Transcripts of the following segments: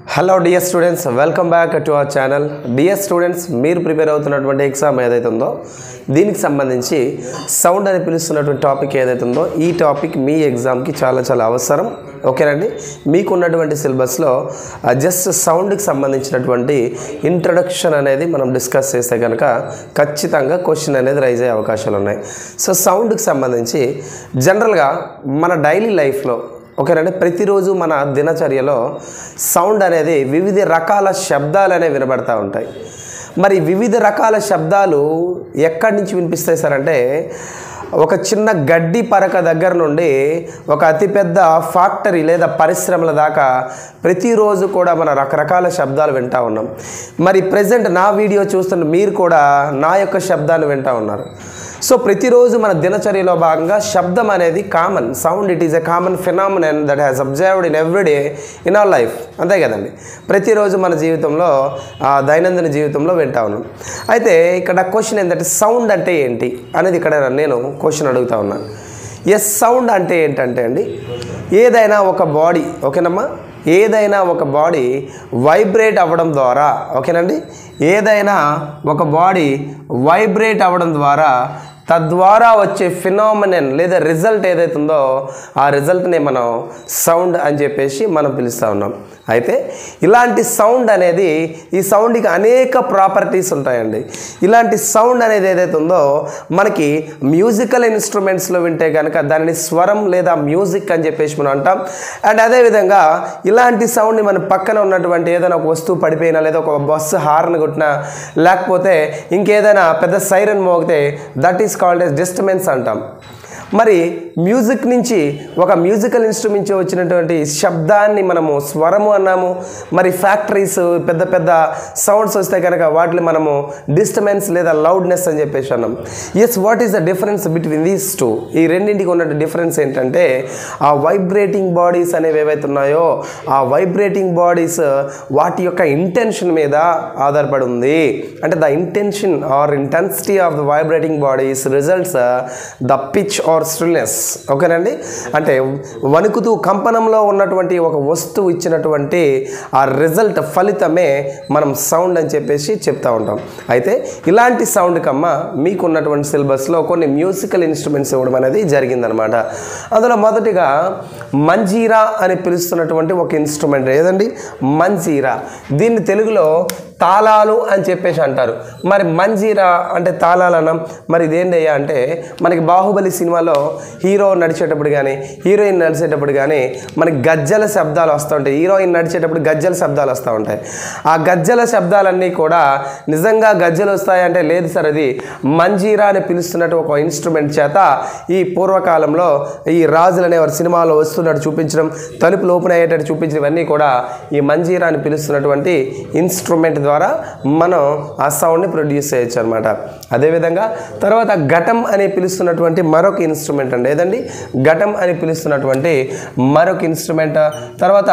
hello dear students welcome back to our channel dear students మీరు prepare అవుతున్నటువంటి exam ఏదైతే ఉందో దీనికి సంబంధించి సౌండ్ అని పిలుస్తున్నటువంటి టాపిక్ ఏదైతే ఉందో ఈ టాపిక్ మీ ఎగ్జామ్కి చాలా చాలా అవసరం ఓకేనండి మీకు ఉన్నటువంటి సిలబస్లో జస్ట్ సౌండ్కి సంబంధించినటువంటి ఇంట్రడక్షన్ అనేది మనం డిస్కస్ చేస్తే కనుక ఖచ్చితంగా క్వశ్చన్ అనేది రైజ్ అయ్యే అవకాశాలు ఉన్నాయి సో సౌండ్కి సంబంధించి జనరల్గా మన డైలీ లైఫ్లో ఓకేనండి ప్రతిరోజు మన దినచర్యలో సౌండ్ అనేది వివిధ రకాల శబ్దాలు అనేవి వినబడతా ఉంటాయి మరి వివిధ రకాల శబ్దాలు ఎక్కడి నుంచి వినిపిస్తాయి సార్ అంటే ఒక చిన్న గడ్డి పరక దగ్గర నుండి ఒక అతిపెద్ద ఫ్యాక్టరీ లేదా పరిశ్రమల దాకా ప్రతిరోజు కూడా మన రకరకాల శబ్దాలు వింటూ ఉన్నాం మరి ప్రజెంట్ నా వీడియో చూస్తున్న మీరు కూడా నా యొక్క శబ్దాన్ని వింటూ ఉన్నారు సో ప్రతిరోజు మన దినచర్యలో భాగంగా శబ్దం అనేది common sound it is a common phenomenon that has observed in every day in our life అంతే కదండి ప్రతిరోజు మన జీవితంలో ఆ, దైనందిన జీవితంలో వింటా ఉన్నాం అయితే ఇక్కడ క్వశ్చన్ ఏంటంటే సౌండ్ అంటే ఏంటి అనేది ఇక్కడ నేను క్వశ్చన్ అడుగుతా ఉన్నాను ఎస్ సౌండ్ అంటే ఏంటంటే అండి ఏదైనా ఒక బాడీ ఓకేనమ్మా ఏదైనా ఒక బాడీ వైబ్రేట్ అవ్వడం ద్వారా ఓకేనండి ఏదైనా ఒక బాడీ వైబ్రేట్ అవ్వడం ద్వారా తద్వారా వచ్చే ఫినామినన్ లేదా రిజల్ట్ ఏదైతే ఉందో ఆ రిజల్ట్ని మనం సౌండ్ అని చెప్పేసి మనం పిలుస్తూ ఉన్నాం అయితే ఇలాంటి సౌండ్ అనేది ఈ సౌండ్కి అనేక ప్రాపర్టీస్ ఉంటాయండి ఇలాంటి సౌండ్ అనేది ఏదైతే ఉందో మనకి మ్యూజికల్ ఇన్స్ట్రుమెంట్స్లో వింటే కనుక దానిని స్వరం లేదా మ్యూజిక్ అని చెప్పేసి మనం అంటాం అండ్ అదేవిధంగా ఇలాంటి సౌండ్ని మన పక్కన ఉన్నటువంటి ఏదైనా ఒక వస్తువు పడిపోయినా లేదా ఒక బస్సు హార్న్ కొట్టినా లేకపోతే ఇంకేదైనా పెద్ద సైరన్ మోగితే that is called as disturbance అంటాం మరి మ్యూజిక్ నుంచి ఒక మ్యూజికల్ ఇన్స్ట్రుమెంట్ నుంచి వచ్చినటువంటి శబ్దాన్ని మనము స్వరము అన్నాము మరి ఫ్యాక్టరీస్ పెద్ద పెద్ద సౌండ్స్ వస్తే కనుక వాటిని మనము డిస్టర్బెన్స్ లేదా లౌడ్నెస్ అని చెప్పేసి అన్నాం as what is the difference between these two ఈ రెండింటికి ఉన్న డిఫరెన్స్ ఏంటంటే ఆ వైబ్రేటింగ్ బాడీస్ అనేవి ఏవైతే ఉన్నాయో ఆ వైబ్రేటింగ్ బాడీస్ వాటి యొక్క ఇంటెన్షన్ మీద ఆధారపడి ఉంది అంటే the intention or intensity of the vibrating bodies results the pitch or stillness ఓకేనండి అంటే వణుకుతూ కంపనంలో ఉన్నటువంటి ఒక వస్తువు ఇచ్చినటువంటి ఆ రిజల్ట్ ఫలితమే మనం సౌండ్ అని చెప్పేసి చెప్తా ఉంటాం అయితే ఇలాంటి సౌండ్ కమ్మ మీకు ఉన్నటువంటి సిలబస్లో కొన్ని మ్యూజికల్ ఇన్స్ట్రుమెంట్స్ ఇవ్వడం అనేది జరిగిందనమాట అందులో మొదటిగా మంజీరా అని పిలుస్తున్నటువంటి ఒక ఇన్స్ట్రుమెంట్ ఏదండి మంజీరా దీన్ని తెలుగులో తాళాలు అని చెప్పేసి అంటారు మరి మంజీరా అంటే తాళాలనం మరి ఇదేంటయ్యా అంటే మనకి బాహుబలి సినిమాలో హీరో నడిచేటప్పుడు కానీ హీరోయిన్ నడిచేటప్పుడు కానీ మనకి గజ్జల శబ్దాలు వస్తూ ఉంటాయి హీరోయిన్ నడిచేటప్పుడు గజ్జల శబ్దాలు వస్తూ ఉంటాయి ఆ గజ్జల శబ్దాలన్నీ కూడా నిజంగా గజ్జలు వస్తాయంటే లేదు సార్ అది మంజీరా అని పిలుస్తున్నట్టు ఒక ఇన్స్ట్రుమెంట్ చేత ఈ పూర్వకాలంలో ఈ రాజులు అనేవారు సినిమాలో వస్తున్నట్టు చూపించడం తలుపులు ఓపెన్ అయ్యేటట్టు చూపించడం ఇవన్నీ కూడా ఈ మంజీరా అని పిలుస్తున్నటువంటి ఇన్స్ట్రుమెంట్ ద్వారా మనం ఆ సౌండ్ని ప్రొడ్యూస్ చేయొచ్చు అనమాట అదేవిధంగా తర్వాత ఘటం అని పిలుస్తున్నటువంటి మరొక ఇన్స్ట్రుమెంట్ అండి ఏదండి ఘటం అని పిలుస్తున్నటువంటి మరొక ఇన్స్ట్రుమెంట్ తర్వాత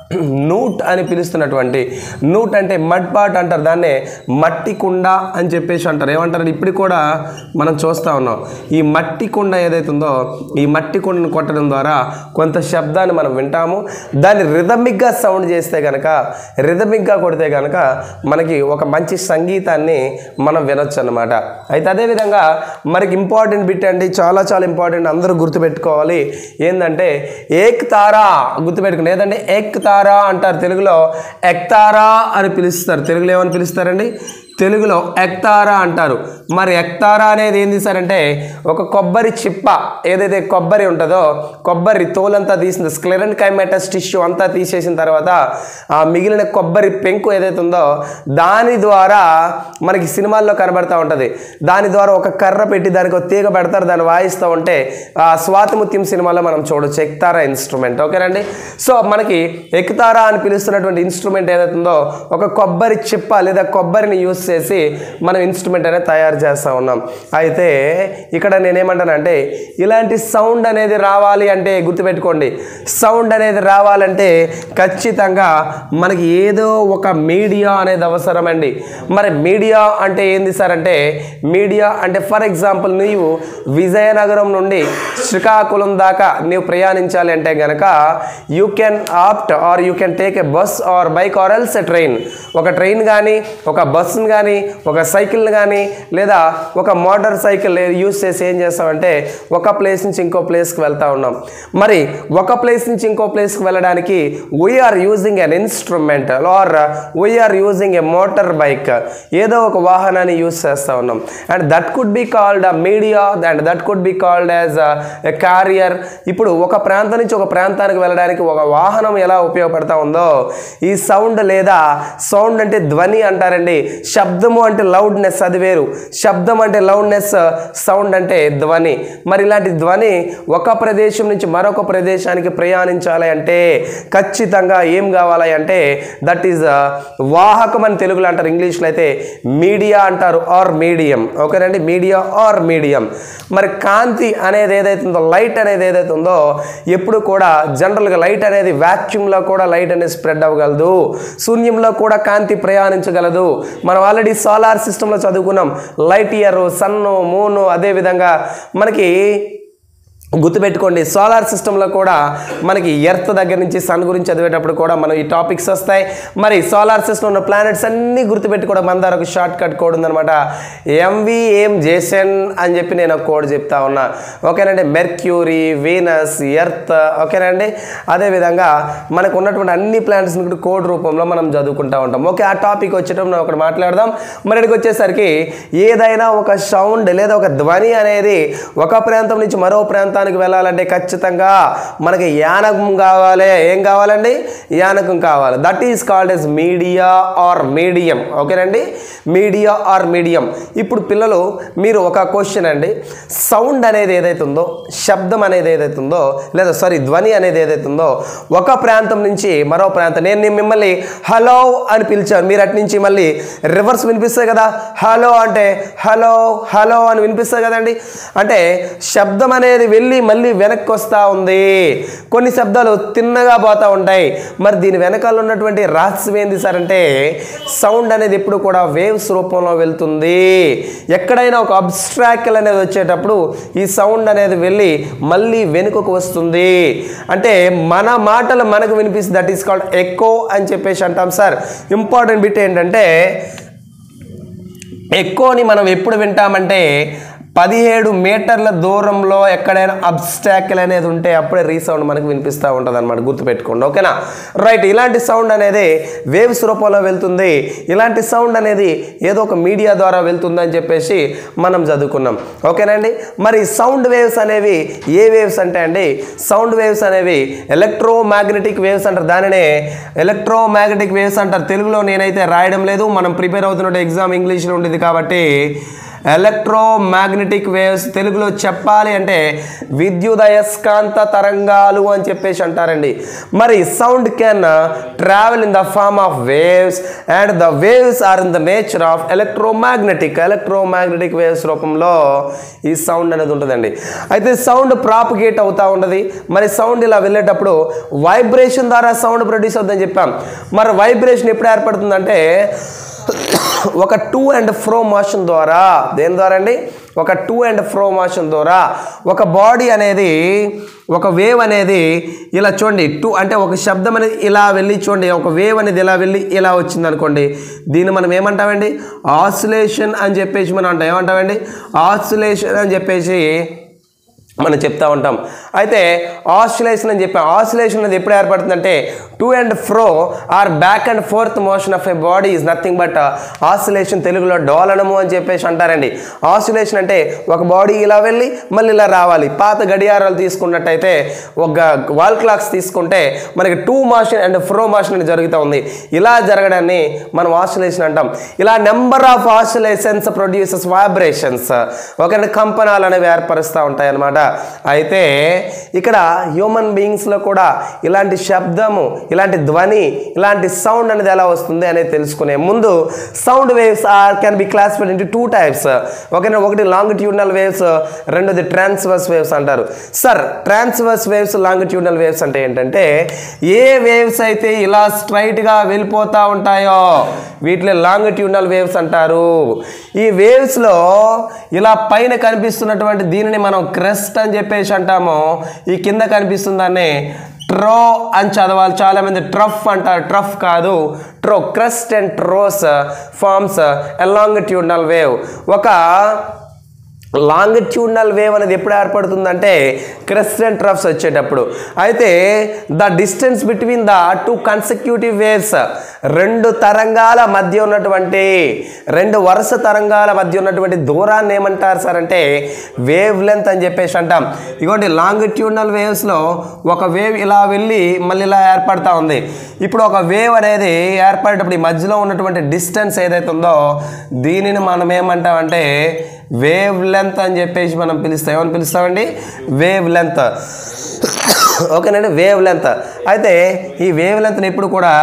నూట్ అని పిలుస్తున్నటువంటి నూట్ అంటే మడ్ పాట్ అంటారు దాన్నే మట్టి కుండ అని చెప్పేసి అంటారు ఏమంటారు ఇప్పటికి కూడా మనం చూస్తూ ఉన్నాం ఈ మట్టి కుండ ఏదైతే ఉందో ఈ మట్టి కుండను కొట్టడం ద్వారా కొంత శబ్దాన్ని మనం వింటాము దాన్ని రిథమిక్గా సౌండ్ చేస్తే కనుక రిథమిక్గా కొడితే కనుక మనకి ఒక మంచి సంగీతాన్ని మనం వినొచ్చు అనమాట అయితే అదేవిధంగా మనకి ఇంపార్టెంట్ బిట్ అండి చాలా చాలా ఇంపార్టెంట్ అందరూ గుర్తుపెట్టుకోవాలి ఏంటంటే ఏక్ తారా గుర్తుపెట్టుకోండి ఏదంటే ఏక్ తారా అంటారు తెలుగులో ఎక్తారా అని పిలుస్తారు తెలుగులో ఏమని పిలుస్తారండి తెలుగులో ఎక్తారా అంటారు మరి ఎక్తారా అనేది ఏంది సార్ అంటే ఒక కొబ్బరి చిప్ప ఏదైతే కొబ్బరి ఉంటుందో కొబ్బరి తోలంతా తీసిన స్క్లెరన్ కైమాటస్ టిష్యూ అంతా తీసేసిన తర్వాత ఆ మిగిలిన కొబ్బరి పెంకు ఏదైతే ఉందో దాని ద్వారా మనకి సినిమాల్లో కనబడతా ఉంటుంది దాని ద్వారా ఒక కర్ర పెట్టి దానికి ఒక తీగ పెడతారు దాన్ని వాయిస్తూ ఉంటే ఆ స్వాతిముత్యం సినిమాలో మనం చూడొచ్చు ఎక్తారా ఇన్స్ట్రుమెంట్ ఓకేనండి సో మనకి ఎక్తారా అని పిలుస్తున్నటువంటి ఇన్స్ట్రుమెంట్ ఏదైతే ఉందో ఒక కొబ్బరి చిప్ప లేదా కొబ్బరిని యూస్ చేసి మనం ఇన్స్ట్రుమెంట్ అనేది తయారు చేస్తూ ఉన్నాం అయితే ఇక్కడ నేనేమంటానంటే ఇలాంటి సౌండ్ అనేది రావాలి అంటే గుర్తుపెట్టుకోండి సౌండ్ అనేది రావాలంటే ఖచ్చితంగా మనకి ఏదో ఒక మీడియా అనేది అవసరమండి మరి మీడియా అంటే ఏంది సార్ అంటే మీడియా అంటే ఫర్ ఎగ్జాంపుల్ నీవు విజయనగరం నుండి శ్రీకాకుళం దాకా నీవు ప్రయాణించాలి అంటే గనక you can opt or or you can take a bus or bike or else a train ఒక ట్రైన్ కానీ ఒక బస్సును కానీ ఒక సైకిల్ని కానీ లేదా ఒక మోటార్ సైకిల్ యూస్ చేసి ఏం చేస్తామంటే ఒక ప్లేస్ నుంచి ఇంకో ప్లేస్కి వెళ్తా ఉన్నాం మరి ఒక ప్లేస్ నుంచి ఇంకో ప్లేస్కి వెళ్ళడానికి we are using an instrument or we are using a motorbike ఏదో ఒక వాహనాన్ని యూజ్ చేస్తూ ఉన్నాం and that could be called a media and that could be called as a carrier ఇప్పుడు ఒక ప్రాంతం నుంచి ఒక ప్రాంతానికి వెళ్ళడానికి ఒక వాహనం ఎలా ఉపయోగపడతా ఉందో ఈ సౌండ్ లేదా సౌండ్ అంటే ధ్వని అంటారండి శబ్దము అంటే లౌడ్నెస్ అది వేరు శబ్దం అంటే లౌడ్నెస్ సౌండ్ అంటే ధ్వని మరి ఇలాంటి ధ్వని ఒక ప్రదేశం నుంచి మరొక ప్రదేశానికి ప్రయాణించాలి అంటే ఖచ్చితంగా ఏం కావాలి అంటే దట్ ఈజ్ వాహకం అని తెలుగులో అంటారు ఇంగ్లీష్లో అయితే మీడియా అంటారు ఆర్ మీడియం ఓకేనండి మీడియా ఆర్ మీడియం మరి కాంతి అనేది ఏదైతే ఉందో లైట్ అనేది ఏదైతే ఉందో ఎప్పుడు కూడా జనరల్గా లైట్ అనేది వాక్యూమ్లో కూడా లైట్ అనేది స్ప్రెడ్ అవ్వగలదు శూన్యంలో కూడా కాంతి ప్రయాణించగలదు మనం ఆల్రెడీ సోలార్ సిస్టంలో చదువుకున్నాం లైట్ ఇయర్ సన్ను మూను అదేవిధంగా మనకి గుర్తుపెట్టుకోండి సోలార్ సిస్టంలో కూడా మనకి ఎర్త్ దగ్గర నుంచి సన్ గురించి చదివేటప్పుడు కూడా మనం ఈ టాపిక్స్ వస్తాయి మరి సోలార్ సిస్టమ్ ఉన్న ప్లానెట్స్ అన్నీ గుర్తుపెట్టుకోవడం మన దగ్గర ఒక షార్ట్ కట్ కోడ్ ఉందన్నమాట ఎంవిఎం జేసన్ అని చెప్పి నేను ఒక కోడ్ చెప్తా ఉన్నా ఓకేనండి మెర్క్యూరీ వీనస్ ఎర్త్ ఓకేనండి అదేవిధంగా మనకు ఉన్నటువంటి అన్ని ప్లానెట్స్ని కూడా కోడ్ రూపంలో మనం చదువుకుంటా ఉంటాం ఓకే ఆ టాపిక్ వచ్చేటప్పుడు మనం ఒకటి మాట్లాడదాం మరి ఇక్కడికి వచ్చేసరికి ఏదైనా ఒక సౌండ్ లేదా ఒక ధ్వని అనేది ఒక ప్రాంతం నుంచి మరో ప్రాంతానికి వెళ్ళాలంటే ఖచ్చితంగా మనకి యానకం కావాలి ఏం కావాలండి యానకం కావాలి that is called as media or medium ఓకేనండి మీడియా ఆర్ మీడియం ఇప్పుడు పిల్లలు మీరు ఒక క్వశ్చన్ అండి సౌండ్ అనేది ఏదైతే ఉందో శబ్దం అనేది ఏదైతే ఉందో లేదా సారీ ధ్వని అనేది ఏదైతే ఉందో ఒక ప్రాంతం నుంచి మరో ప్రాంతం నేను మిమ్మల్ని హలో అని పిలిచాను మీరు అటు నుంచి మళ్ళీ రివర్స్ వినిపిస్తాయి కదా హలో అంటే హలో హలో అని వినిపిస్తుంది కదండి అంటే శబ్దం అనేది వెళ్ళి మళ్ళీ వెనక్కి వస్తూ ఉంది కొన్ని శబ్దాలు తిన్నగా పోతూ ఉంటాయి మరి దీని వెనకాల ఉన్నటువంటి రహస్యం ఏంది సార్ అంటే సౌండ్ అనేది ఎప్పుడు కూడా వేవ్స్ రూపంలో వెళ్తుంది ఎక్కడైనా ఒక అబ్స్ట్రాక్ల్ అనేది వచ్చేటప్పుడు ఈ సౌండ్ అనేది వెళ్ళి మళ్ళీ వెనుకకు వస్తుంది అంటే మన మాటలు మనకు వినిపిస్తుంది దట్ ఈస్ కాల్డ్ ఎకో అని చెప్పేసి అంటాం సార్ ఇంపార్టెంట్ బిట్ ఏంటంటే ఎక్కువని మనం ఎప్పుడు వింటామంటే పదిహేడు మీటర్ల దూరంలో ఎక్కడైనా అబ్స్టాకిల్ అనేది ఉంటే అప్పుడే రీసౌండ్ మనకు వినిపిస్తూ ఉంటుంది అనమాట గుర్తుపెట్టుకోండి ఓకేనా రైట్ ఇలాంటి సౌండ్ అనేది వేవ్స్ రూపంలో వెళ్తుంది ఇలాంటి సౌండ్ అనేది ఏదో ఒక మీడియా ద్వారా వెళ్తుందని చెప్పేసి మనం చదువుకున్నాం ఓకేనండి మరి సౌండ్ వేవ్స్ అనేవి ఏ వేవ్స్ అంటే అండి సౌండ్ వేవ్స్ అనేవి ఎలక్ట్రో మ్యాగ్నెటిక్ వేవ్స్ అంటారు దానినే ఎలక్ట్రో మ్యాగ్నెటిక్ వేవ్స్ అంటారు తెలుగులో నేనైతే రాయడం లేదు మనం ప్రిపేర్ అవుతున్న ఎగ్జామ్ ఇంగ్లీష్లో ఉండేది కాబట్టి ఎలక్ట్రో మ్యాగ్నెటిక్ వేవ్స్ తెలుగులో చెప్పాలి అంటే విద్యుదయస్కాంత తరంగాలు అని చెప్పేసి అంటారండి మరి sound can travel in the form of waves and the waves are in the nature of electromagnetic electromagnetic waves రూపంలో ఈ సౌండ్ అనేది ఉంటుందండి అయితే సౌండ్ ప్రాపగేట్ అవుతూ ఉంటుంది మరి సౌండ్ ఇలా వెళ్ళేటప్పుడు వైబ్రేషన్ ద్వారా సౌండ్ ప్రొడ్యూస్ అవుతుందని చెప్పాం మరి వైబ్రేషన్ ఎప్పుడు ఏర్పడుతుందంటే ఒక టూ అండ్ ఫ్రో మోషన్ ద్వారా దేని ద్వారా అండి ఒక టూ అండ్ ఫ్రో మోషన్ ద్వారా ఒక బాడీ అనేది ఒక వేవ్ అనేది ఇలా చూడండి టూ అంటే ఒక శబ్దం అనేది ఇలా వెళ్ళి చూడండి ఒక వేవ్ అనేది ఇలా వెళ్ళి ఇలా వచ్చింది అనుకోండి దీన్ని మనం ఏమంటామండి ఆసిలేషన్ అని చెప్పేసి మనం అంటాం ఏమంటామండి ఆసిలేషన్ అని చెప్పేసి మనం చెప్తా ఉంటాం అయితే ఆసిలేషన్ అని చెప్పాం ఆసిలేషన్ అనేది ఎప్పుడు ఏర్పడుతుందంటే to and fro or back and forth motion of a body is nothing but oscillation తెలుగులో డోలనము అని చెప్పేసి అంటారండి ఆసిలేషన్ అంటే ఒక బాడీ ఇలా వెళ్ళి మళ్ళీ ఇలా రావాలి పాత గడియారాలు తీసుకున్నట్టయితే ఒక వాల్ క్లాక్స్ తీసుకుంటే మనకి to motion and fro motion అని జరుగుతూ ఉంది ఇలా జరగడాన్ని మనం ఆసిలేషన్ అంటాం ఇలా number of oscillations produces vibrations ఒక కంపనాలు అనేవి ఏర్పరుస్తూ ఉంటాయి అన్నమాట అయితే ఇక్కడ హ్యూమన్ బీయింగ్స్లో కూడా ఇలాంటి శబ్దము ఇలాంటి ధ్వని ఇలాంటి సౌండ్ అనేది ఎలా వస్తుంది అనేది తెలుసుకునే ముందు sound waves are can be classified into two types ఓకేనా ఒకటి లాంగిట్యూడినల్ వేవ్స్ రెండోది ట్రాన్స్వర్స్ వేవ్స్ అంటారు sir transverse waves longitudinal waves అంటే ఏంటంటే ఏ వేవ్స్ అయితే ఇలా స్ట్రైట్గా వెళ్ళిపోతూ ఉంటాయో వీటిలో లాంగిట్యూడినల్ వేవ్స్ అంటారు ఈ వేవ్స్లో ఇలా పైన కనిపిస్తున్నటువంటి దీనిని మనం క్రెస్ట్ అని చెప్పేసి అంటాము ఈ కింద కనిపిస్తుందాన్ని ట్రో అని చదవాలి చాలా మంది ట్రఫ్ అంటారు ట్రఫ్ కాదు trough crest and troughs forms a longitudinal wave ఒక లాంగిట్యూడనల్ వేవ్ అనేది ఎప్పుడు ఏర్పడుతుందంటే క్రెస్టెంట్ ట్రఫ్స్ వచ్చేటప్పుడు అయితే the distance between the two consecutive waves రెండు తరంగాల మధ్య ఉన్నటువంటి రెండు వరుస తరంగాల మధ్య ఉన్నటువంటి దూరాన్ని ఏమంటారు సార్ అంటే వేవ్ లెంత్ అని చెప్పేసి అంటాం ఇగోండి లాంగిట్యూడనల్ వేవ్స్లో ఒక వేవ్ ఇలా వెళ్ళి మళ్ళీ ఇలా ఏర్పడతా ఉంది ఇప్పుడు ఒక వేవ్ అనేది ఏర్పడేటప్పుడు ఈ మధ్యలో ఉన్నటువంటి డిస్టెన్స్ ఏదైతే ఉందో దీనిని మనం ఏమంటామంటే వేవ్ లెంత్ అని చెప్పేసి మనం పిలుస్తాం ఏమని పిలుస్తామండి వేవ్ లెంత్ ఓకేనండి వేవ్ లెంత్ అయితే ఈ వేవ్ లెంత్ని ఎప్పుడు కూడా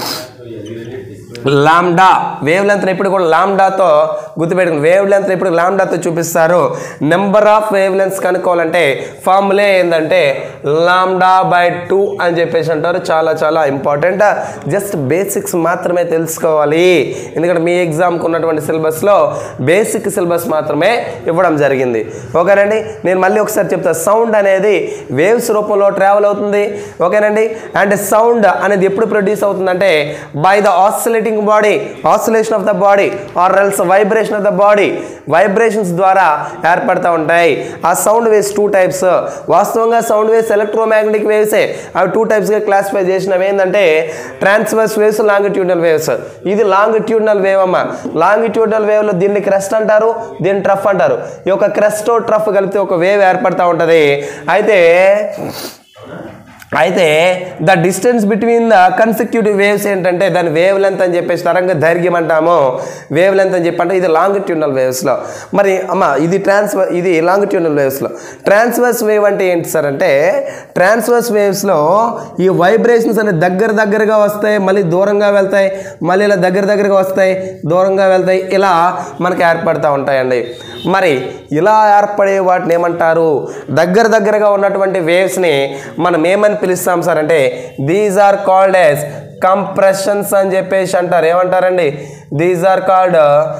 లామ్డా వేవ్ లెంత్ ఎప్పుడు కూడా లామ్డాతో గుర్తుపెట్టుకుని వేవ్ లెంత్ ఎప్పుడు లామ్డాతో చూపిస్తారు నెంబర్ ఆఫ్ వేవ్ లెంత్స్ కనుక్కోవాలంటే ఫార్ములే ఏంటంటే లామ్డా బై టూ అని చెప్పేసి అంటారు చాలా చాలా ఇంపార్టెంట్ జస్ట్ బేసిక్స్ మాత్రమే తెలుసుకోవాలి ఎందుకంటే మీ ఎగ్జామ్కి ఉన్నటువంటి సిలబస్లో బేసిక్ సిలబస్ మాత్రమే ఇవ్వడం జరిగింది ఓకేనండి నేను మళ్ళీ ఒకసారి చెప్తా సౌండ్ అనేది వేవ్స్ రూపంలో ట్రావెల్ అవుతుంది ఓకేనండి అండ్ సౌండ్ అనేది ఎప్పుడు ప్రొడ్యూస్ అవుతుందంటే by the oscillating body oscillation of the body or else vibration of the body vibrations ద్వారా ఏర్పడతా ఉంటాయి ఆ సౌండ్ వేవ్స్ టూ టైప్స్ వాస్తవంగా సౌండ్ వేవ్స్ ఎలక్ట్రోమాగ్నెటిక్ వేవ్సే అవి టూ టైప్స్గా క్లాసిఫై చేసినవి ఏంటంటే ట్రాన్స్వర్స్ వేవ్స్ లాంగిట్యూడనల్ వేవ్స్ ఇది లాంగిట్యూడనల్ వేవ్ అమ్మ లాంగిట్యూడనల్ వేవ్లో దీన్ని క్రెస్ట్ అంటారు దీన్ని ట్రఫ్ అంటారు ఈ యొక్క క్రెస్ట్ ట్రఫ్ కలిపితే ఒక వేవ్ ఏర్పడతా ఉంటుంది అయితే అయితే the distance between the consecutive waves ఏంటంటే దాని వేవ్ లెంత్ అని చెప్పేసి తరంగ దైర్ఘ్యం అంటాము వేవ్ లెంత్ అని చెప్పంటే ఇది లాంగిట్యూనల్ వేవ్స్లో మరి అమ్మ ఇది ట్రాన్స్ఫర్ ఇది లాంగిట్యూనల్ వేవ్స్లో ట్రాన్స్వర్స్ వేవ్ అంటే ఏంటి సార్ అంటే ట్రాన్స్వర్స్ వేవ్స్లో ఈ వైబ్రేషన్స్ అనేది దగ్గర దగ్గరగా వస్తాయి మళ్ళీ దూరంగా వెళ్తాయి మళ్ళీ ఇలా దగ్గర దగ్గరగా వస్తాయి దూరంగా వెళ్తాయి ఇలా మనకి ఏర్పడతా ఉంటాయండి మరి ఇలా ఏర్పడే వాటిని ఏమంటారు దగ్గర దగ్గరగా ఉన్నటువంటి వేవ్స్ని మనం ఏమని పిలుస్తాం సార్ అంటే these are called as compressions అని చెప్పేసి అంటారు ఏమంటారండి దీస్ ఆర్ కాల్డ్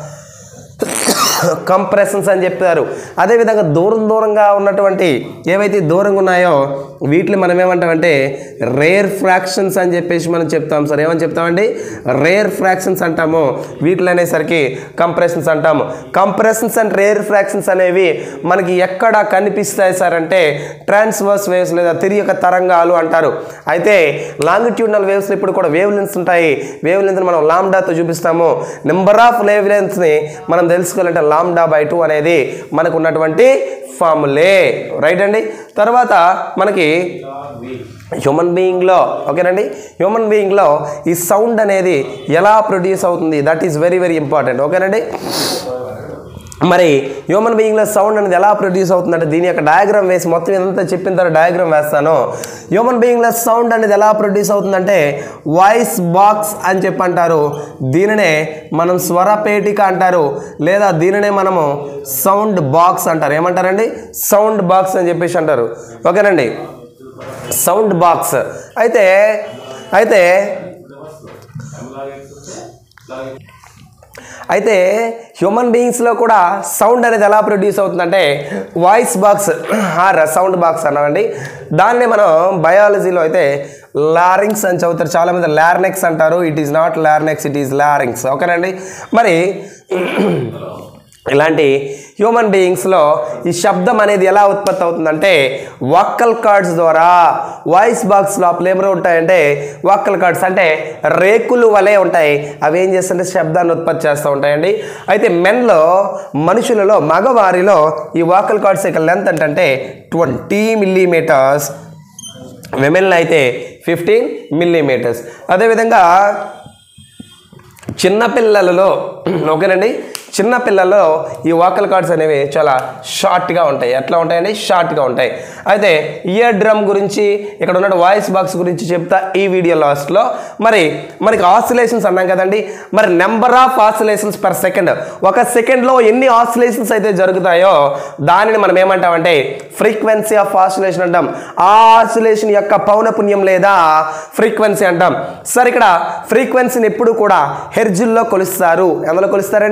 కంప్రెషన్స్ అని చెప్తారు అదేవిధంగా దూరం దూరంగా ఉన్నటువంటి ఏవైతే దూరంగా ఉన్నాయో వీటిని మనం ఏమంటామంటే రేర్ ఫ్రాక్షన్స్ అని చెప్పేసి మనం చెప్తాం సార్ ఏమని చెప్తామండి రేర్ ఫ్రాక్షన్స్ అంటాము వీటిలో అనేసరికి కంప్రెషన్స్ అంటాము కంప్రెషన్స్ అండ్ రేర్ ఫ్రాక్షన్స్ అనేవి మనకి ఎక్కడ కనిపిస్తాయి సార్ అంటే ట్రాన్స్వర్స్ వేవ్స్ లేదా తిరియక తరంగాలు అంటారు అయితే లాంగిట్యూడనల్ వేవ్స్ ఇప్పుడు కూడా వేవ్ లెన్స్ ఉంటాయి వేవ్ లెన్స్ మనం లాంబ్డాతో చూపిస్తాము నెంబర్ ఆఫ్ వేవ్ లెన్స్ని మనం తెలుసుకోవాలంటే లాంబ్డా బై టూ అనేది మనకు ఉన్నటువంటి ఫార్ములే రైట్ అండి తర్వాత మనకి హ్యూమన్ బీయింగ్లో ఓకేనండి హ్యూమన్ బీయింగ్లో ఈ సౌండ్ అనేది ఎలా ప్రొడ్యూస్ అవుతుంది that is very very important ఓకేనండి మరి హ్యూమన్ బీయింగ్లో సౌండ్ అనేది ఎలా ప్రొడ్యూస్ అవుతుందంటే దీని యొక్క డయాగ్రామ్ వేసి మొత్తం ఇదంతా చెప్పిన తర్వాత డయాగ్రామ్ వేస్తాను హ్యూమన్ బీయింగ్లో సౌండ్ అనేది ఎలా ప్రొడ్యూస్ అవుతుందంటే వాయిస్ బాక్స్ అని చెప్పి అంటారు దీనినే మనం స్వరపేటిక అంటారు లేదా దీనినే మనము సౌండ్ బాక్స్ అంటారు ఏమంటారండి సౌండ్ బాక్స్ అని చెప్పేసి అంటారు ఓకేనండి సౌండ్ బాక్స్ అయితే అయితే అయితే హ్యూమన్ బీయింగ్స్లో కూడా సౌండ్ అనేది ఎలా ప్రొడ్యూస్ అవుతుందంటే voice box or sound box అన్నామండి దాన్ని మనం బయాలజీలో అయితే లారింగ్స్ అని చదువుతారు చాలామంది లార్నెక్స్ అంటారు it is not larynx it is larynx ఓకేనండి మరి ఇలాంటి హ్యూమన్ బీయింగ్స్లో ఈ శబ్దం అనేది ఎలా ఉత్పత్తి అవుతుందంటే వాక్కల్ కార్డ్స్ ద్వారా వాయిస్ బాక్స్ లోపల ఏమైనా ఉంటాయంటే వాక్కల్ కార్డ్స్ అంటే రేకులు వలె ఉంటాయి అవి ఏం చేస్తుంటే శబ్దాన్ని ఉత్పత్తి చేస్తూ ఉంటాయండి అయితే మెన్లో మనుషులలో మగవారిలో ఈ వాకల్ కార్డ్స్ యొక్క లెంత్ ఏంటంటే ట్వంటీ మిల్లీమీటర్స్ విమెన్లో అయితే ఫిఫ్టీన్ మిల్లీమీటర్స్ అదేవిధంగా చిన్నపిల్లలలో ఓకేనండి చిన్నపిల్లల్లో ఈ వాకల్ కార్డ్స్ అనేవి చాలా షార్ట్గా ఉంటాయి ఎట్లా ఉంటాయండి షార్ట్గా ఉంటాయి అయితే ఇయర్ డ్రమ్ గురించి ఇక్కడ ఉన్న వాయిస్ బాక్స్ గురించి చెప్తా ఈ వీడియో లాస్ట్లో మరి మనకి ఆసిలేషన్స్ అన్నాం కదండి మరి number of oscillations per second ఒక సెకండ్లో ఎన్ని ఆసిలేషన్స్ అయితే జరుగుతాయో దానిని మనం ఏమంటామంటే ఫ్రీక్వెన్సీ ఆఫ్ ఆసిలేషన్ అంటాం ఆ ఆసిలేషన్ యొక్క పౌనపుణ్యం లేదా ఫ్రీక్వెన్సీ అంటాం సార్ ఇక్కడ ఫ్రీక్వెన్సీని ఎప్పుడు కూడా హెర్జుల్లో కొలుస్తారు ఎందులో కొలుస్తారండి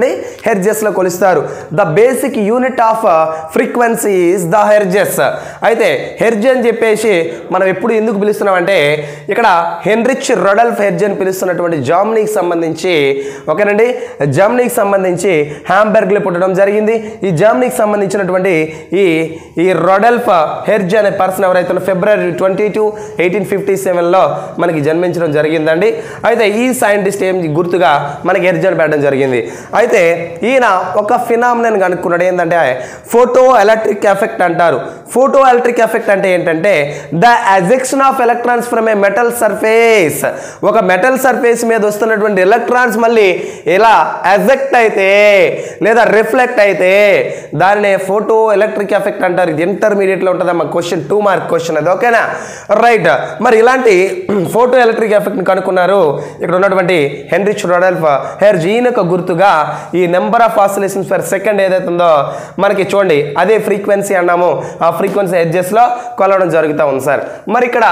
హెర్జెస్లో కొలుస్తారు the basic unit of frequency is the hertz అయితే హెర్జ్ అని చెప్పేసి మనం ఎప్పుడు ఎందుకు పిలుస్తున్నామంటే ఇక్కడ హెన్రిచ్ రొడల్ఫ్ హెర్జ్ అని పిలుస్తున్నటువంటి జర్మనీకి సంబంధించి ఓకేనండి జర్మనీకి సంబంధించి హ్యాంబర్గ్లో పుట్టడం జరిగింది ఈ జర్మనీకి సంబంధించినటువంటి ఈ ఈ రొడల్ఫ్ హెర్జ్ అనే పర్సన్ ఎవరైతే ఉన్నారో February twenty two eighteen fifty సెవెన్లో మనకి జన్మించడం జరిగిందండి అయితే ఈ సైంటిస్ట్ ఏం గుర్తుగా మనకి హెర్జ్ అని పెట్టడం జరిగింది అయితే ఈయన ఒక ఫినామినన్ కనుక్కున్నాడు ఏంటంటే ఫోటో ఎలక్ట్రిక్ ఎఫెక్ట్ అంటారు ఫోటో ఎలక్ట్రిక్ ఎఫెక్ట్ అంటే ఏంటంటే the ejection of electrons from a metal surface ఒక మెటల్ సర్ఫేస్ మీద వస్తున్నటువంటి ఎలక్ట్రాన్స్ మళ్ళీ ఇలా ఎజెక్ట్ అయితే లేదా రిఫ్లెక్ట్ అయితే దానినే ఫోటో ఎలక్ట్రిక్ ఎఫెక్ట్ అంటారు ఇది ఇంటర్మీడియట్లో ఉంటుందమ్మా క్వశ్చన్ టూ మార్క్ క్వశ్చన్ అది ఓకేనా రైట్ మరి ఇలాంటి ఫోటో ఎలక్ట్రిక్ ఎఫెక్ట్ని కనుక్కున్నారు ఇక్కడ ఉన్నటువంటి హెన్రిచ్ రొడల్ఫ్ హెర్జ్ ఈయనకు గుర్తుగా ఈ number of oscillations per second ఏదైతే ఉందో మనకి చూడండి అదే ఫ్రీక్వెన్సీ అన్నాము ఆ ఫ్రీక్వెన్సీ హెడ్జెస్లో కొలవడం జరుగుతూ ఉంది సార్ మరి ఇక్కడ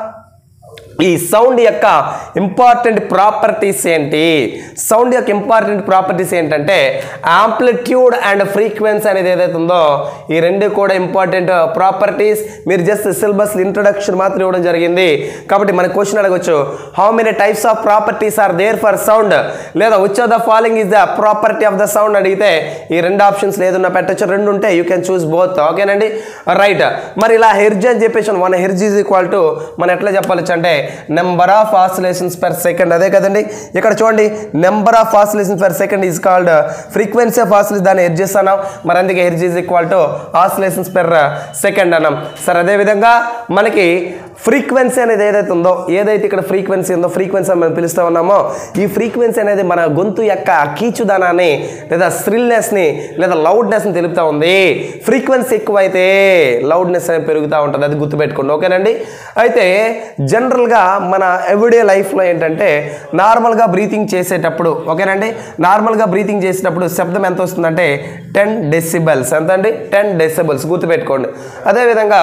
ఈ సౌండ్ యొక్క ఇంపార్టెంట్ ప్రాపర్టీస్ ఏంటి సౌండ్ యొక్క ఇంపార్టెంట్ ప్రాపర్టీస్ ఏంటంటే ఆంప్లిట్యూడ్ అండ్ ఫ్రీక్వెన్సీ అనేది ఏదైతే ఉందో ఈ రెండు కూడా ఇంపార్టెంట్ ప్రాపర్టీస్ మీరు జస్ట్ సిలబస్ ఇంట్రొడక్షన్ మాత్రం ఇవ్వడం జరిగింది కాబట్టి మన క్వశ్చన్ అడగచ్చు how many types of properties are there for sound లేదా which of the following is the property of the sound అడిగితే ఈ రెండు ఆప్షన్స్ ఏదన్నా పెట్టచ్చు రెండు ఉంటే యూ కెన్ చూస్ బోత్ ఓకేనండి రైట్ మరి ఇలా హెర్జ్ అని చెప్పేసి one hertz is equal to మనం ఎట్లా చెప్పాలచ్చు అంటే number of oscillations per second అదే కదండి ఇక్కడ చూడండి number of oscillations per second is called frequency of oscillation దాన్ని హెర్జ్ చేస్తున్నాం మరి అందుకే hertz is equal to oscillations per second అన్నాం సరే అదేవిధంగా మనకి ఫ్రీక్వెన్సీ అనేది ఏదైతే ఉందో ఏదైతే ఇక్కడ ఫ్రీక్వెన్సీ ఉందో ఫ్రీక్వెన్సీ అని మనం పిలుస్తూ ఉన్నామో ఈ ఫ్రీక్వెన్సీ అనేది మన గొంతు యొక్క కీచుదనాన్ని లేదా స్రిల్నెస్ని లేదా లౌడ్నెస్ని తెలుపుతూ ఉంది ఫ్రీక్వెన్సీ ఎక్కువైతే లౌడ్నెస్ అనేది పెరుగుతూ ఉంటుంది అది గుర్తుపెట్టుకోండి ఓకేనండి అయితే జనరల్గా మన ఎవ్రీడే లైఫ్లో ఏంటంటే నార్మల్గా బ్రీతింగ్ చేసేటప్పుడు ఓకేనండి నార్మల్గా బ్రీతింగ్ చేసేటప్పుడు శబ్దం ఎంత వస్తుందంటే టెన్ డెసిబెల్స్ ఎంత అండి టెన్ డెసిబెల్స్ గుర్తుపెట్టుకోండి అదేవిధంగా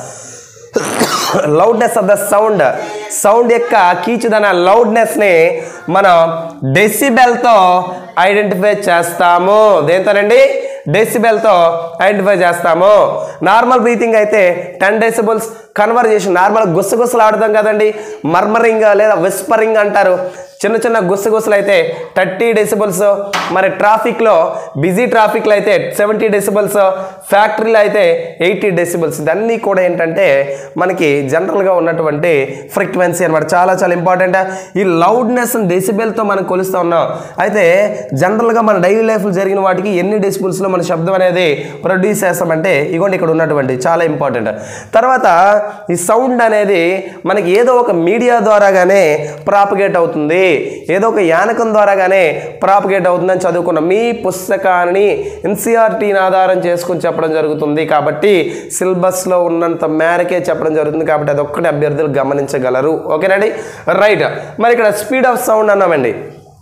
loudness of the sound sound యొక్క కీచుదన లౌడ్నెస్ని మనం డెసిబెల్తో ఐడెంటిఫై చేస్తాము దేంతోనండి డెసిబెల్తో ఐడెంటిఫై చేస్తాము నార్మల్ బ్రీతింగ్ అయితే టెన్ డెసిబుల్స్ కన్వర్జేషన్ నార్మల్ గుసగుసలు ఆడతాం కదండి మర్మరింగ్ లేదా విస్పరింగ్ అంటారు చిన్న చిన్న గుసగుసలు అయితే థర్టీ డెసిబుల్స్ మరి ట్రాఫిక్లో బిజీ ట్రాఫిక్లో అయితే సెవెంటీ డెసిబుల్స్ ఫ్యాక్టరీలో అయితే ఎయిటీ డెసిబుల్స్ ఇదన్నీ కూడా ఏంటంటే మనకి జనరల్గా ఉన్నటువంటి ఫ్రీక్వెన్సీ అనమాట చాలా చాలా ఇంపార్టెంట్ ఈ లౌడ్నెస్ డెసిబెల్తో మనం కొలుస్తూ ఉన్నాం అయితే జనరల్గా మన డైలీ లైఫ్లో జరిగిన వాటికి ఎన్ని డెసిబుల్స్లో మన శబ్దం అనేది ప్రొడ్యూస్ చేస్తామంటే ఇగోండి ఇక్కడ ఉన్నటువంటి చాలా ఇంపార్టెంట్ తర్వాత ఈ సౌండ్ అనేది మనకి ఏదో ఒక మీడియా ద్వారాగానే ప్రాపగేట్ అవుతుంది ఏదో ఒక యానకం ద్వారాగానే ప్రాపగేట్ అవుతుందని చదువుకున్నాం మీ పుస్తకాన్ని ఎన్సీఆర్టీని ఆధారం చేసుకుని చెప్పడం జరుగుతుంది కాబట్టి సిలబస్లో ఉన్నంత మేరకే చెప్పడం జరుగుతుంది కాబట్టి అది ఒక్కటి అభ్యర్థులు గమనించగలరు ఓకేనండి రైట్ మరి ఇక్కడ స్పీడ్ ఆఫ్ సౌండ్ అన్నామండి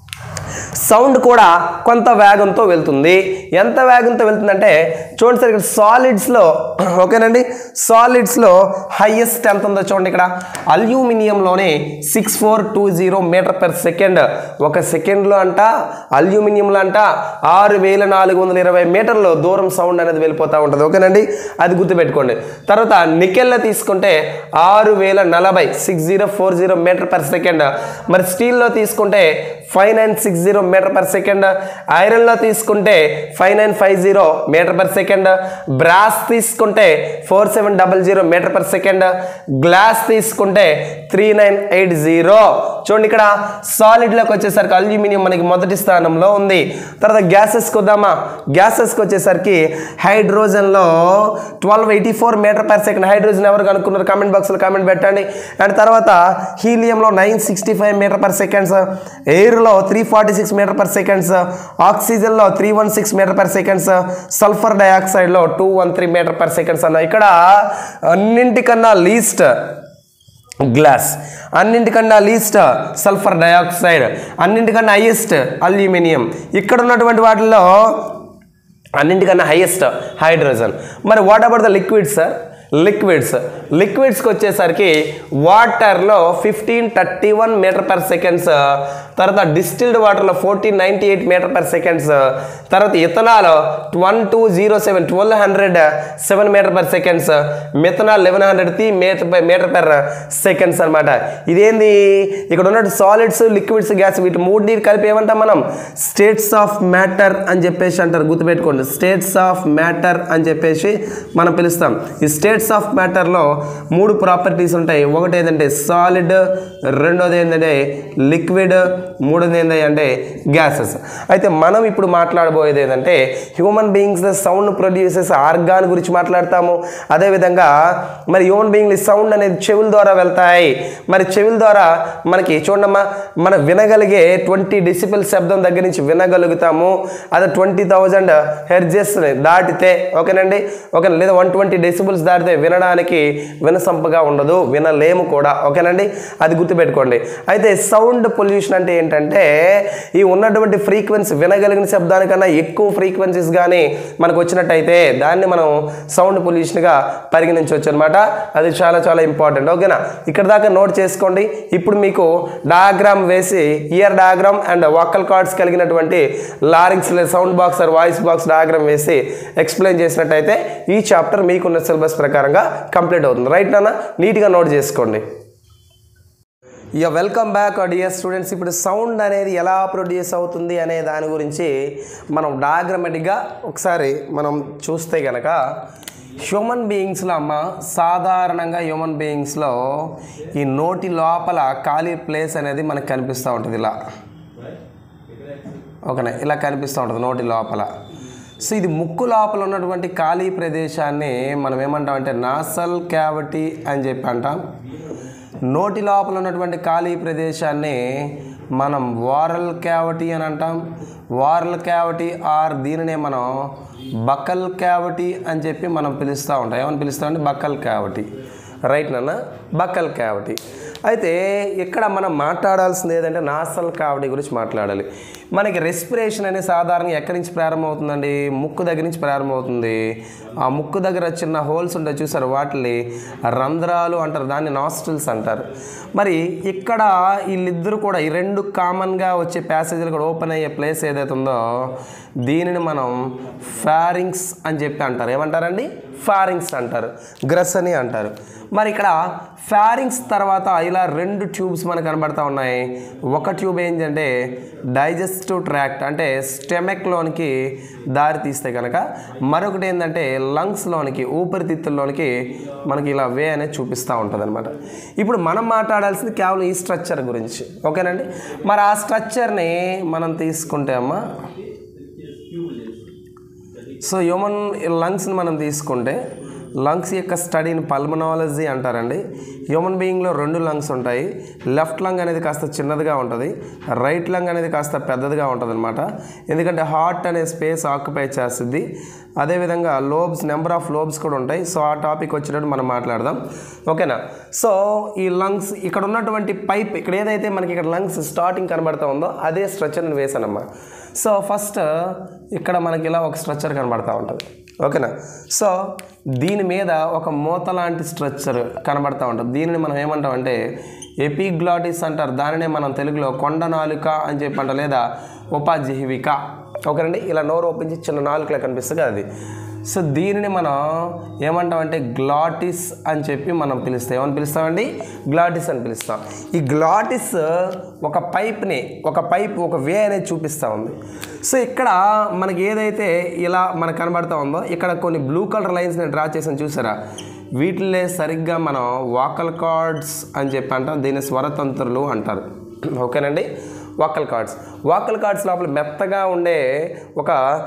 సౌండ్ కూడా కొంత వేగంతో వెళ్తుంది ఎంత వేగంతో వెళ్తుందంటే చూడండి సార్ ఇక్కడ సాలిడ్స్లో ఓకేనండి సాలిడ్స్లో హైయెస్ట్ ఎంత ఉందో చూడండి ఇక్కడ అల్యూమినియంలోనే six four two zero metre per second ఒక సెకండ్లో అంట అల్యూమినియంలో అంట ఆరు వేల నాలుగు వందల ఇరవై మీటర్లు దూరం సౌండ్ అనేది వెళ్ళిపోతూ ఉంటుంది ఓకేనండి అది గుర్తుపెట్టుకోండి తర్వాత నికెల్లో తీసుకుంటే ఆరు వేల నలభై six zero four zero metre per second మరి స్టీల్లో తీసుకుంటే five nine six zero metre per second ఐరన్లో తీసుకుంటే five nine five zero metre per second brass తీసుకుంటే four seven double zero metre per second glass తీసుకుంటే త్రీ నైన్ ఎయిట్ జీరో చూడండి ఇక్కడ సాలిడ్లోకి వచ్చేసరికి అల్యూమినియం మనకి మొదటి స్థానంలో ఉంది తర్వాత గ్యాసెస్కి వద్దామా గ్యాసెస్కి వచ్చేసరికి హైడ్రోజన్లో twelve eighty four meter per second hydrogen ఎవరు కనుక్కున్నారు కామెంట్ బాక్స్లో కామెంట్ పెట్టండి అండ్ తర్వాత హీలియంలో nine sixty five meter per seconds ఎయిర్లో three forty six meter per seconds ఆక్సిజన్లో three one six meter per seconds sulphur డయాక్సైడ్లో two one three meter per seconds అన్న ఇక్కడ అన్నింటికన్నా లీస్ట్ గ్లాస్ అన్నింటికన్నా లీస్ట్ సల్ఫర్ డయాక్సైడ్ అన్నింటికన్నా హైయెస్ట్ అల్యూమినియం ఇక్కడ ఉన్నటువంటి వాటిల్లో అన్నింటికన్నా హైయెస్ట్ హైడ్రోజన్ మరి what about the liquid sir liquids లిక్విడ్స్కి వచ్చేసరికి వాటర్లో fifteen thirty one meter per seconds తర్వాత డిస్టిల్డ్ వాటర్లో fourteen ninety eight meter per seconds తర్వాత ethanol one two zero seven twelve hundred seven meter per seconds methanol eleven hundred three meter meter per seconds అనమాట ఇదేంది ఇక్కడ ఉన్నట్టు solids liquids gas వీటి మూడింటిని కలిపి ఏమంటాం మనం స్టేట్స్ ఆఫ్ మ్యాటర్ అని చెప్పేసి అంటారు గుర్తుపెట్టుకోండి స్టేట్స్ ఆఫ్ మ్యాటర్ అని చెప్పేసి మనం పిలుస్తాం ఈ స్టేట్స్ ఆఫ్ మ్యాటర్లో మూడు ప్రాపర్టీస్ ఉంటాయి ఒకటి ఏంటంటే సాలిడ్ రెండోది ఏంటంటే లిక్విడ్ మూడోది ఏంటంటే గ్యాసెస్ అయితే మనం ఇప్పుడు మాట్లాడబోయేది ఏంటంటే human beings the sound produces organ గురించి మాట్లాడతాము అదేవిధంగా మరి హ్యూమన్ బీయింగ్ సౌండ్ అనేది చెవుల ద్వారా వెళ్తాయి మరి చెవుల ద్వారా మనకి చూడమ్మా మన వినగలిగే ట్వంటీ డిసిబుల్ శబ్దం దగ్గర నుంచి వినగలుగుతాము అదే ట్వంటీ థౌజండ్ హెర్జెస్ దాటితే ఓకేనండి ఓకే లేదా వన్ ట్వంటీ డెసిబుల్స్ దాటితే వినడానికి వినసంపగా ఉండదు వినలేము కూడా ఓకేనండి అది గుర్తుపెట్టుకోండి అయితే సౌండ్ పొల్యూషన్ అంటే ఏంటంటే ఈ ఉన్నటువంటి ఫ్రీక్వెన్సీ వినగలిగిన శబ్దానికన్నా ఎక్కువ ఫ్రీక్వెన్సీస్ కానీ మనకు వచ్చినట్టయితే దాన్ని మనం సౌండ్ పొల్యూషన్గా పరిగణించవచ్చు అనమాట అది చాలా చాలా ఇంపార్టెంట్ ఓకేనా ఇక్కడ దాకా నోట్ చేసుకోండి ఇప్పుడు మీకు డయాగ్రామ్ వేసి ear diagram and vocal cords కలిగినటువంటి larynx sound box or voice box diagram వేసి ఎక్స్ప్లెయిన్ చేసినట్టయితే ఈ చాప్టర్ మీకున్న సిలబస్ ప్రకారంగా కంప్లీట్ అవుతుంది రైట్ నాన్న నీట్గా నోట్ చేసుకోండి ఇక వెల్కమ్ బ్యాక్ డియర్ స్టూడెంట్స్ ఇప్పుడు సౌండ్ అనేది ఎలా ప్రొడ్యూస్ అవుతుంది అనే దాని గురించి మనం డయాగ్రమెటిక్గా ఒకసారి మనం చూస్తే కనుక హ్యూమన్ బీయింగ్స్లో అమ్మ సాధారణంగా హ్యూమన్ బీయింగ్స్లో ఈ నోటి లోపల ఖాళీ ప్లేస్ అనేది మనకు కనిపిస్తూ ఉంటుంది ఇలా ఓకేనా ఇలా కనిపిస్తూ ఉంటుంది నోటి లోపల సో ఇది ముక్కు లోపల ఉన్నటువంటి ఖాళీ ప్రదేశాన్ని మనం ఏమంటామంటే నాసల్ క్యావిటీ అని చెప్పి అంటాం నోటి లోపల ఉన్నటువంటి ఖాళీ ప్రదేశాన్ని మనం వారల్ క్యావిటీ అని అంటాం వారల్ క్యావిటీ ఆర్ దీనినే మనం బకల్ క్యావిటీ అని చెప్పి మనం పిలుస్తూ ఉంటాం ఏమని పిలుస్తామంటే బకల్ క్యావిటీ రైట్ నాన్న బకల్ క్యావిటీ అయితే ఇక్కడ మనం మాట్లాడాల్సింది ఏదంటే నాసల్ కావిటీ గురించి మాట్లాడాలి మనకి రెస్పిరేషన్ అనేది సాధారణంగా ఎక్కడి నుంచి ప్రారంభమవుతుందండి ముక్కు దగ్గర నుంచి ప్రారంభమవుతుంది ఆ ముక్కు దగ్గర చిన్న హోల్స్ ఉంటాయి చూసారు వాటిని రంధ్రాలు అంటారు దాన్ని నాస్ట్రిల్స్ అంటారు మరి ఇక్కడ వీళ్ళిద్దరు కూడా ఈ రెండు కామన్గా వచ్చే ప్యాసేజీలు కూడా ఓపెన్ అయ్యే ప్లేస్ ఏదైతే ఉందో దీనిని మనం ఫారింగ్స్ అని చెప్పి అంటారు ఏమంటారండి ఫారింగ్స్ అంటారు గ్రస్ అని అంటారు మరి ఇక్కడ ఫారింగ్స్ తర్వాత ఇలా రెండు ట్యూబ్స్ మనకు కనబడతా ఉన్నాయి ఒక ట్యూబ్ ఏంటంటే డైజెస్టివ్ ట్రాక్ట్ అంటే స్టెమక్లోనికి దారి తీస్తే కనుక మరొకటి ఏంటంటే లంగ్స్లోనికి ఊపిరితిత్తుల్లోనికి మనకి ఇలా వే అనేది చూపిస్తూ ఉంటుంది అనమాట ఇప్పుడు మనం మాట్లాడాల్సింది కేవలం ఈ స్ట్రక్చర్ గురించి ఓకేనండి మరి ఆ స్ట్రక్చర్ని మనం తీసుకుంటే అమ్మా సో హ్యూమన్ లంగ్స్ని మనం తీసుకుంటే లంగ్స్ యొక్క స్టడీని పల్మనాలజీ అంటారండి హ్యూమన్ బీయింగ్లో రెండు లంగ్స్ ఉంటాయి లెఫ్ట్ లంగ్ అనేది కాస్త చిన్నదిగా ఉంటుంది రైట్ లంగ్ అనేది కాస్త పెద్దదిగా ఉంటుంది అనమాట ఎందుకంటే హార్ట్ అనే స్పేస్ ఆక్యుపై చేస్తుంది అదేవిధంగా లోబ్స్ నెంబర్ ఆఫ్ లోబ్స్ కూడా ఉంటాయి సో ఆ టాపిక్ వచ్చినట్టు మనం మాట్లాడదాం ఓకేనా సో ఈ లంగ్స్ ఇక్కడ ఉన్నటువంటి పైప్ ఇక్కడ ఏదైతే మనకి ఇక్కడ లంగ్స్ స్టార్టింగ్ కనబడతా ఉందో అదే స్ట్రక్చర్ నేను వేసానమ్మా సో ఫస్ట్ ఇక్కడ మనకి ఇలా ఒక స్ట్రక్చర్ కనబడతా ఉంటుంది ఓకేనా సో దీని మీద ఒక మూత లాంటి స్ట్రక్చర్ కనబడతా ఉంటుంది దీనిని మనం ఏమంటాం అంటే ఎపిగ్లాటిస్ అంటారు దానినే మనం తెలుగులో కొండ నాలుక అని చెప్పి అంటాం లేదా ఉపాజీవిక ఓకేనండి ఇలా నోరు ఓపెన్ చేసి చిన్న నాలుకలా కనిపిస్తుంది కదా అది సో దీనిని మనం ఏమంటామంటే గ్లాటిస్ అని చెప్పి మనం పిలుస్తాం ఏమని పిలుస్తామండి గ్లాటిస్ అని పిలుస్తాం ఈ గ్లాటిస్ ఒక పైప్ని ఒక పైప్ ఒక వే అనేది చూపిస్తూ ఉంది సో ఇక్కడ మనకి ఏదైతే ఇలా మనకు కనబడతా ఉందో ఇక్కడ కొన్ని బ్లూ కలర్ లైన్స్ని డ్రా చేసాను చూసారా వీటిలే సరిగ్గా మనం వాకల్ కార్డ్స్ అని చెప్పి అంటాం దీన్ని స్వరతంత్రులు అంటారు ఓకేనండి వాకల్ కార్డ్స్ వాకల్ కార్డ్స్ లోపల మెత్తగా ఉండే ఒక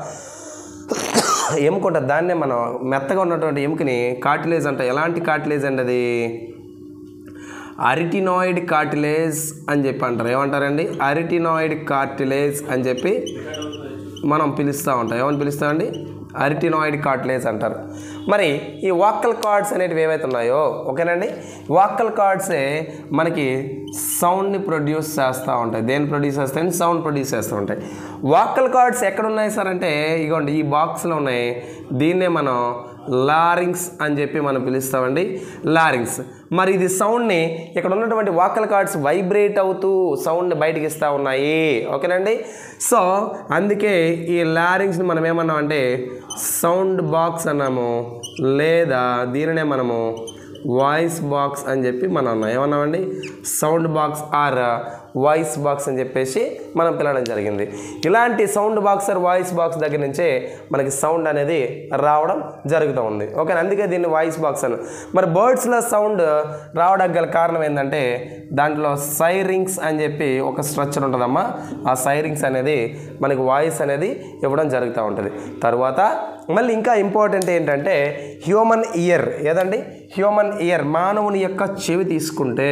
ఎముక ఉంటుంది దాన్నే మనం మెత్తగా ఉన్నటువంటి ఎముకని కార్టిలేజ్ అంట ఎలాంటి కార్టిలేజ్ అండి అది అరిటినాయిడ్ కార్టిలేజ్ అని చెప్పి అంటారు ఏమంటారండి అరిటినాయిడ్ కార్టిలేజ్ అని చెప్పి మనం పిలుస్తూ ఉంటాం ఏమని పిలుస్తామండి అరిటినాయిడ్ కార్టిలేజ్ అంటారు మరి ఈ వాక్కల్ కార్డ్స్ అనేటివి ఏవైతే ఉన్నాయో ఓకేనండి వాక్కల్ కార్డ్సే మనకి సౌండ్ని ప్రొడ్యూస్ చేస్తూ ఉంటాయి దేన్ని ప్రొడ్యూస్ చేస్తాయని సౌండ్ ప్రొడ్యూస్ చేస్తూ ఉంటాయి వాక్కల్ కార్డ్స్ ఎక్కడ ఉన్నాయి సార్ అంటే ఇగోండి ఈ బాక్స్లో ఉన్నాయి దీన్నే మనం లారింగ్స్ అని చెప్పి మనం పిలుస్తామండి లారింగ్స్ మరి ఇది సౌండ్ని ఇక్కడ ఉన్నటువంటి వాకల్ కార్డ్స్ వైబ్రేట్ అవుతూ సౌండ్ బయటికి ఇస్తూ ఉన్నాయి ఓకేనండి సో అందుకే ఈ లారింగ్స్ని మనం ఏమన్నాం అంటే సౌండ్ బాక్స్ అన్నాము లేదా దీనినే మనము వాయిస్ బాక్స్ అని చెప్పి మనం అన్నాం ఏమన్నామండి sound box or voice box అని చెప్పేసి మనం పిలవడం జరిగింది ఇలాంటి sound box or voice box దగ్గర నుంచే మనకి సౌండ్ అనేది రావడం జరుగుతూ ఉంది ఓకే అందుకే దీన్ని వాయిస్ బాక్స్ అని మరి బర్డ్స్లో సౌండ్ రావడానికి గల కారణం ఏంటంటే దాంట్లో సైరింగ్స్ అని చెప్పి ఒక స్ట్రక్చర్ ఉంటుందమ్మా ఆ సైరింగ్స్ అనేది మనకి వాయిస్ అనేది ఇవ్వడం జరుగుతూ ఉంటుంది తర్వాత మళ్ళీ ఇంకా ఇంపార్టెంట్ ఏంటంటే హ్యూమన్ ఇయర్ ఏదండి హ్యూమన్ ఇయర్ మానవుని యొక్క చెవి తీసుకుంటే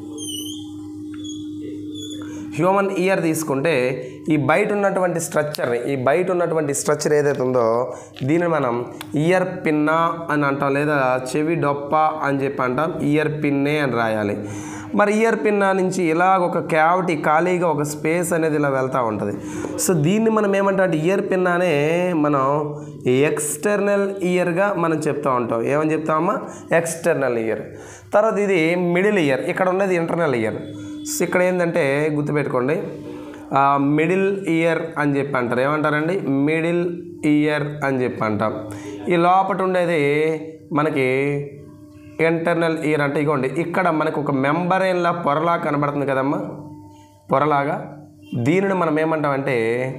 హ్యూమన్ ఇయర్ తీసుకుంటే ఈ బయట ఉన్నటువంటి స్ట్రక్చర్ ఈ బయట ఉన్నటువంటి స్ట్రక్చర్ ఏదైతే ఉందో దీనిని మనం ఇయర్ పిన్నా అని అంటాం లేదా చెవి డొప్ప అని చెప్పి అంటాం ఇయర్ పిన్నే అని రాయాలి మరి ఇయర్ పిన్నా నుంచి ఇలాగ ఒక క్యావిటీ ఖాళీగా ఒక స్పేస్ అనేది ఇలా వెళ్తూ ఉంటుంది సో దీన్ని మనం ఏమంటాం అంటే ఇయర్ పిన్నానే మనం ఎక్స్టర్నల్ ఇయర్గా మనం చెప్తూ ఉంటాం ఏమని చెప్తామమ్మా ఎక్స్టర్నల్ ఇయర్ తర్వాత ఇది మిడిల్ ఇయర్ ఇక్కడ ఉన్నది ఇంటర్నల్ ఇయర్ సో ఇక్కడ ఏంటంటే గుర్తుపెట్టుకోండి మిడిల్ ఇయర్ అని చెప్పి అంటారు ఏమంటారండి మిడిల్ ఇయర్ అని చెప్పి అంటాం ఈ లోపట ఉండేది మనకి ఇంటర్నల్ ఇయర్ అంటే ఇగోండి ఇక్కడ మనకు ఒక మెంబరేన్లా పొరలా కనబడుతుంది కదమ్మా పొరలాగా దీనిని మనం ఏమంటామంటే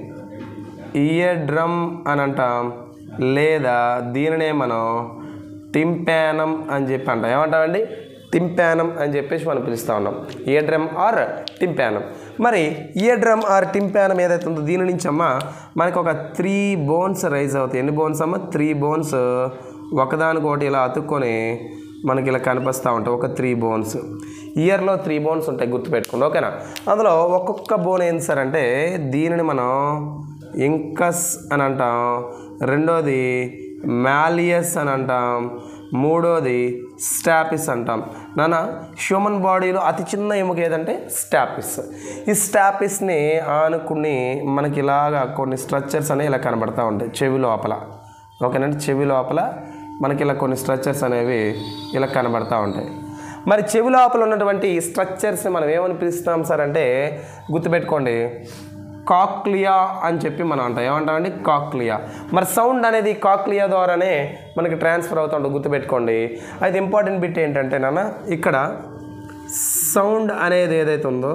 ఇయర్ డ్రమ్ అని అంటాం లేదా దీనినే మనం టింపానం అని చెప్పి అంటాం ఏమంటామండి టింపానం అని చెప్పేసి మనం పిలుస్తూ ఉన్నాం ఇయర్ డ్రమ్ ఆర్ టింపానం మరి ఇయర్ డ్రమ్ ఆర్ టింపానం ఏదైతే ఉందో దీని నుంచి అమ్మ మనకు ఒక త్రీ బోన్స్ రైజ్ అవుతాయి ఎన్ని బోన్స్ అమ్మ త్రీ బోన్స్ ఒకదానికొకటి ఇలా అతుక్కొని మనకి ఇలా కనిపిస్తూ ఉంటాయి ఒక త్రీ బోన్స్ ఇయర్లో త్రీ బోన్స్ ఉంటాయి గుర్తుపెట్టుకోండి ఓకేనా అందులో ఒక్కొక్క బోన్ ఏంటి సార్ అంటే దీనిని మనం ఇంకస్ అని అంటాం రెండోది మ్యాలియస్ అని అంటాం మూడోది స్టాపిస్ అంటాం నాన్న హ్యూమన్ బాడీలో అతి చిన్న ఎముక ఏదంటే స్టాపిస్ ఈ స్టాపిస్ని ఆనుకుని మనకి ఇలాగా కొన్ని స్ట్రక్చర్స్ అనేవి ఇలా కనబడతా ఉంటాయి చెవి లోపల ఓకేనండి చెవి లోపల మనకి ఇలా కొన్ని స్ట్రక్చర్స్ అనేవి ఇలా కనబడతా ఉంటాయి మరి చెవి లోపల ఉన్నటువంటి స్ట్రక్చర్స్ని మనం ఏమని పిలుస్తాం సార్ అంటే గుర్తుపెట్టుకోండి కాక్లియా అని చెప్పి మనం అంటాం ఏమంటామండి కాక్లియా మరి సౌండ్ అనేది కాక్లియా ద్వారానే మనకి ట్రాన్స్ఫర్ అవుతూ ఉంటుంది గుర్తుపెట్టుకోండి అయితే ఇంపార్టెంట్ బిట్ ఏంటంటే నాన్న ఇక్కడ సౌండ్ అనేది ఏదైతే ఉందో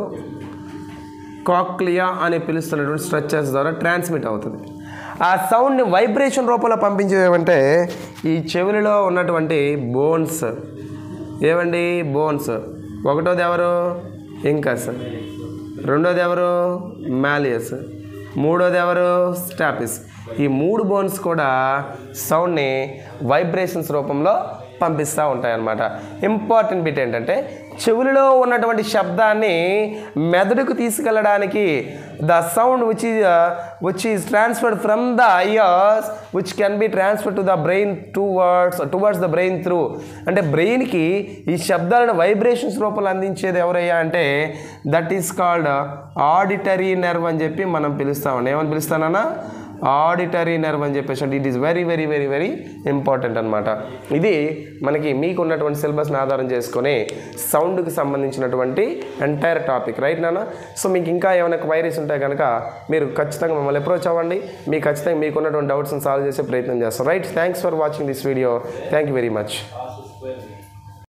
కాక్లియా అని పిలుస్తున్నటువంటి స్ట్రక్చర్స్ ద్వారా ట్రాన్స్మిట్ అవుతుంది ఆ సౌండ్ని వైబ్రేషన్ రూపంలో పంపించేవంటే ఈ చెవులలో ఉన్నటువంటి బోన్స్ ఏవండి బోన్స్ ఒకటోది ఎవరు ఇంకస్ రెండోది ఎవరు మ్యాలియస్ మూడోది ఎవరు స్టాపిస్ ఈ మూడు బోన్స్ కూడా సౌండ్ని వైబ్రేషన్స్ రూపంలో పంపిస్తూ ఉంటాయన్నమాట ఇంపార్టెంట్ బిట్ ఏంటంటే చెవులలో ఉన్నటువంటి శబ్దాన్ని మెదడుకు తీసుకెళ్ళడానికి the sound which is which is transferred from the ears which can be transfer to the brain towards towards the brain through అంటే బ్రెయిన్కి ఈ శబ్దాలను వైబ్రేషన్స్ రూపంలో అందించేది ఎవరయ్యా అంటే that is called auditory nerve అని చెప్పి మనం పిలుస్తామండి ఏమని పిలుస్తానన్నా ఆడిటరీ నెర్వ్ అని చెప్పేసి అంటే it is very very very very important అనమాట ఇది మనకి మీకు ఉన్నటువంటి సిలబస్ని ఆధారం చేసుకొని సౌండ్కి సంబంధించినటువంటి ఎంటైర్ టాపిక్ రైట్ నాన్న సో మీకు ఇంకా ఏమైనా క్వైరీస్ ఉంటే కనుక మీరు ఖచ్చితంగా మమ్మల్ని అప్రోచ్ అవ్వండి మీకు ఖచ్చితంగా మీకు ఉన్నటువంటి డౌట్స్ని సాల్వ్ చేసే ప్రయత్నం చేస్తాం right thanks for watching this video thank you very much